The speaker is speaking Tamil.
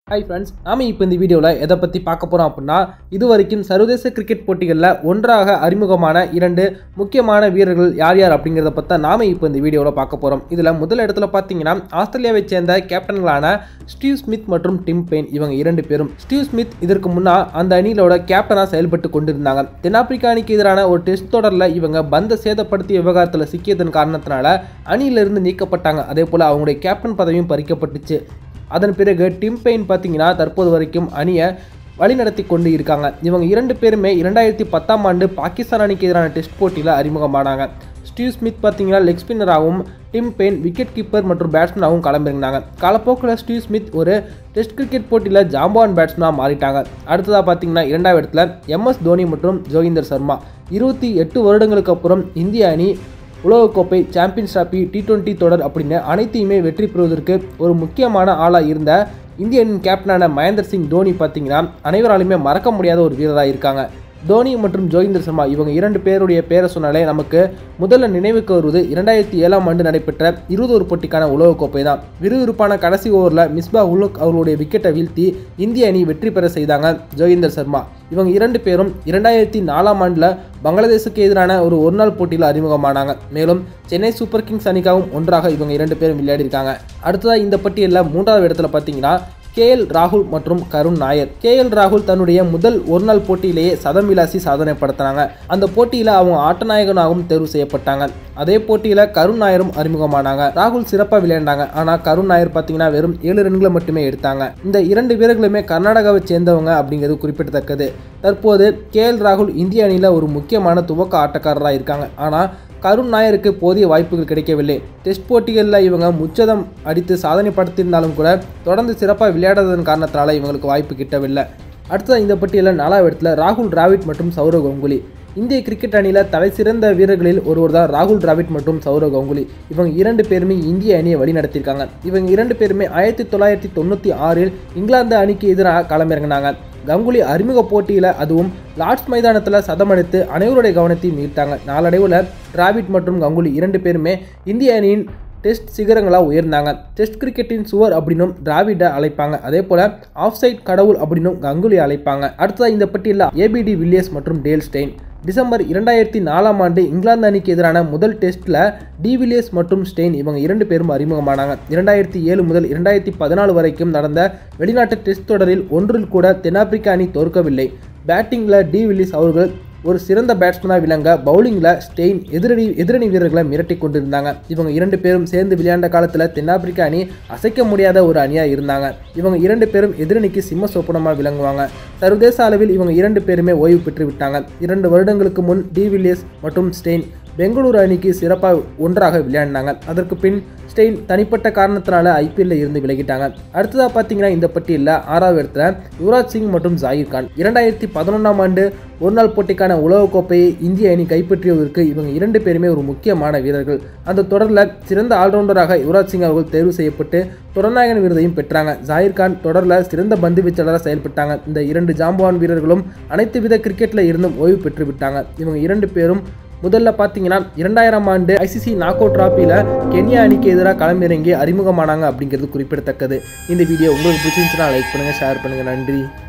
ஹாய் ஃப்ரெண்ட்ஸ் நாம இப்போ இந்த வீடியோவில் எதை பற்றி பார்க்க போகிறோம் அப்படின்னா இது வரைக்கும் சர்வதேச கிரிக்கெட் போட்டிகளில் ஒன்றாக அறிமுகமான இரண்டு முக்கியமான வீரர்கள் யார் யார் அப்படிங்கிறத பற்றி நாம இப்போ இந்த வீடியோவில் பார்க்க போகிறோம் இதில் முதல் இடத்துல பார்த்தீங்கன்னா ஆஸ்திரேலியாவை சேர்ந்த கேப்டன்களான ஸ்டீவ் ஸ்மித் மற்றும் டிம் பெயின் இவங்க இரண்டு பேரும் ஸ்டீவ் ஸ்மித் இதற்கு முன்னா அந்த அணியிலோட கேப்டனாக செயல்பட்டு கொண்டிருந்தாங்க தென்னாப்பிரிக்கா அணிக்கு எதிரான ஒரு டெஸ்ட் தொடரில் இவங்க பந்த சேதப்படுத்திய விவகாரத்தில் சிக்கியதன் காரணத்தினால அணியிலிருந்து நீக்கப்பட்டாங்க அதே போல் அவங்களுடைய கேப்டன் பதவியும் பறிக்கப்பட்டுச்சு அதன் பிறகு டிம் பெயின் பார்த்தீங்கன்னா தற்போது வரைக்கும் அணியை வழிநடத்தி கொண்டு இருக்காங்க இவங்க இரண்டு பேருமே இரண்டாயிரத்தி பத்தாம் ஆண்டு பாகிஸ்தான் அணிக்கு எதிரான டெஸ்ட் போட்டியில் அறிமுகமானாங்க ஸ்டீவ் ஸ்மித் பார்த்தீங்கன்னா லெக் ஸ்பின்னராகவும் டிம் பெயின் விக்கெட் கீப்பர் மற்றும் பேட்ஸ்மேனாகவும் களமிறங்கினாங்க காலப்போக்கில் ஸ்டீவ் ஸ்மித் ஒரு டெஸ்ட் கிரிக்கெட் போட்டியில் ஜாம்பான் பேட்ஸ்மேனாக மாறிட்டாங்க அடுத்ததாக பார்த்தீங்கன்னா இரண்டாவது இடத்துல எம்எஸ் தோனி மற்றும் ஜோகிந்தர் சர்மா இருபத்தி எட்டு வருடங்களுக்கு அப்புறம் இந்திய அணி உலகக்கோப்பை சாம்பியன்ஸ் டிராபி டி டுவெண்ட்டி தொடர் அப்படின்னு அனைத்தையுமே வெற்றி பெறுவதற்கு ஒரு முக்கியமான ஆளாக இருந்த இந்திய அணியின் கேப்டனான மகேந்தர் சிங் தோனி பார்த்தீங்கன்னா அனைவராலுமே மறக்க முடியாத ஒரு வீரராக இருக்காங்க தோனி மற்றும் ஜோகிந்தர் சர்மா இவங்க இரண்டு பேருடைய பேரை சொன்னாலே நமக்கு முதல்ல நினைவுக்கு வருவது இரண்டாயிரத்தி ஏழாம் ஆண்டு நடைபெற்ற இருபது ஒரு போட்டிக்கான உலகக்கோப்பை தான் விறுவிறுப்பான கடைசி ஓவரில் மிஸ்பா உலுக் அவர்களுடைய விக்கெட்டை வீழ்த்தி இந்திய அணி வெற்றி பெற செய்தாங்க ஜோகிந்தர் சர்மா இவங்க இரண்டு பேரும் இரண்டாயிரத்தி நாலாம் ஆண்டில் பங்களாதேஷுக்கு எதிரான ஒரு ஒரு நாள் போட்டியில் அறிமுகமானாங்க மேலும் சென்னை சூப்பர் கிங்ஸ் அணிக்காகவும் ஒன்றாக இவங்க இரண்டு பேரும் விளையாடிருக்காங்க அடுத்ததாக இந்த பட்டியலில் மூன்றாவது இடத்துல பார்த்தீங்கன்னா கேஎல் ராகுல் மற்றும் கருண் நாயர் கேஎல் ராகுல் தன்னுடைய முதல் ஒரு நாள் போட்டியிலேயே சதம் விளாசி சாதனை படுத்தினாங்க அந்த போட்டியில் அவங்க ஆட்டநாயகனாகவும் தேர்வு செய்யப்பட்டாங்க அதே போட்டியில் கருண் நாயரும் அறிமுகமானாங்க ராகுல் சிறப்பாக விளையாண்டாங்க ஆனால் கருண் நாயர் பார்த்தீங்கன்னா வெறும் ஏழு ரன்களை மட்டுமே எடுத்தாங்க இந்த இரண்டு வீரர்களுமே கர்நாடகாவை சேர்ந்தவங்க அப்படிங்கிறது குறிப்பிடத்தக்கது தற்போது கேஎல் ராகுல் இந்திய அணியில் ஒரு முக்கியமான துவக்க ஆட்டக்காரராக இருக்காங்க ஆனால் கருண் நாயருக்கு போதிய வாய்ப்புகள் கிடைக்கவில்லை டெஸ்ட் போட்டிகளில் இவங்க முச்சதம் அடித்து சாதனை படுத்தியிருந்தாலும் கூட தொடர்ந்து சிறப்பாக விளையாடாததன் காரணத்தினால இவங்களுக்கு வாய்ப்பு கிட்டவில்லை அடுத்தது இந்த பட்டியலில் நாலாவது இடத்துல ராகுல் டிராவிட் மற்றும் சௌரவ் கங்குலி இந்திய கிரிக்கெட் அணியில் தலை சிறந்த வீரர்களில் ஒருவர் தான் ராகுல் டிராவிட் மற்றும் சௌரவ் கங்குலி இவங்க இரண்டு பேருமே இந்திய அணியை வழிநடத்தியிருக்காங்க இவங்க இரண்டு பேருமே ஆயிரத்தி தொள்ளாயிரத்தி தொண்ணூற்றி ஆறில் இங்கிலாந்து அணிக்கு எதிராக களமிறங்கினாங்க கங்குலி அறிமுக போட்டியில் அதுவும் லார்ட்ஸ் மைதானத்தில் சதமடித்து அனைவருடைய கவனத்தையும் ஈர்த்தாங்க நாளடைவில் டிராவிட் மற்றும் கங்குலி இரண்டு பேருமே இந்திய அணியின் டெஸ்ட் சிகரங்களாக உயர்ந்தாங்க டெஸ்ட் கிரிக்கெட்டின் சுவர் அப்படின்னும் டிராவிடை அழைப்பாங்க அதே போல் ஆஃப் சைட் கடவுள் அப்படின்னும் கங்குலி அழைப்பாங்க அடுத்ததாக இந்த பட்டியலில் ஏபிடி வில்லியர்ஸ் மற்றும் டேல் ஸ்டெயின் டிசம்பர் இரண்டாயிரத்தி நாலாம் ஆண்டு இங்கிலாந்து அணிக்கு எதிரான முதல் டெஸ்ட்டில் டிவிலியர்ஸ் மற்றும் ஸ்டெயின் இவங்க இரண்டு பேரும் அறிமுகமானாங்க இரண்டாயிரத்தி ஏழு முதல் இரண்டாயிரத்தி பதினாலு வரைக்கும் நடந்த வெளிநாட்டு டெஸ்ட் தொடரில் ஒன்றில் கூட தென்னாப்பிரிக்க அணி தோற்கவில்லை பேட்டிங்கில் டி வில்லியர்ஸ் அவர்கள் ஒரு சிறந்த பேட்ஸ்மேனாக விளங்க பவுலிங்கில் ஸ்டெயின் எதிரணி எதிரணி வீரர்களை மிரட்டி கொண்டிருந்தாங்க இவங்க இரண்டு பேரும் சேர்ந்து விளையாண்ட காலத்தில் தென்னாப்பிரிக்க அணி அசைக்க முடியாத ஒரு அணியாக இருந்தாங்க இவங்க இரண்டு பேரும் எதிரணிக்கு சிம்ம சொப்பனமாக விளங்குவாங்க சர்வதேச அளவில் இவங்க இரண்டு பேருமே ஓய்வு பெற்று விட்டாங்க இரண்டு வருடங்களுக்கு முன் டி வில்லியர்ஸ் மற்றும் ஸ்டெயின் பெங்களூரு அணிக்கு சிறப்பாக ஒன்றாக விளையாடினாங்க அதற்கு பின் ஸ்டெயின் தனிப்பட்ட காரணத்தினால ஐபிஎல்ல இருந்து விலகிட்டாங்க அடுத்ததாக பார்த்தீங்கன்னா இந்த பட்டியலில் ஆறாவது இடத்துல யுவராஜ் சிங் மற்றும் ஜாகிர் கான் இரண்டாயிரத்தி பதினொன்றாம் ஆண்டு ஒரு நாள் போட்டிக்கான உலகக்கோப்பையை இந்திய அணி கைப்பற்றியதற்கு இவங்க இரண்டு பேருமே ஒரு முக்கியமான வீரர்கள் அந்த தொடரில் சிறந்த ஆல்ரவுண்டராக யுவராஜ் சிங் அவர்கள் தேர்வு செய்யப்பட்டு தொடர்நாயகன் விருதையும் பெற்றாங்க ஜாகிர் கான் தொடரில் சிறந்த பந்து வீச்சாளராக செயல்பட்டாங்க இந்த இரண்டு ஜாம்பவான் வீரர்களும் அனைத்து வித கிரிக்கெட்டில் இருந்தும் ஓய்வு பெற்று விட்டாங்க இவங்க இரண்டு பேரும் முதல்ல பார்த்தீங்கன்னா இரண்டாயிரம் ஆண்டு ஐசிசி நாக் அவுட் டிராஃபியில் கென்யா அணிக்கு எதிராக களமிறங்கி அறிமுகமானாங்க அப்படிங்கிறது குறிப்பிடத்தக்கது இந்த வீடியோ உங்களுக்கு பிடிச்சிருந்துச்சுன்னா லைக் பண்ணுங்கள் ஷேர் பண்ணுங்கள் நன்றி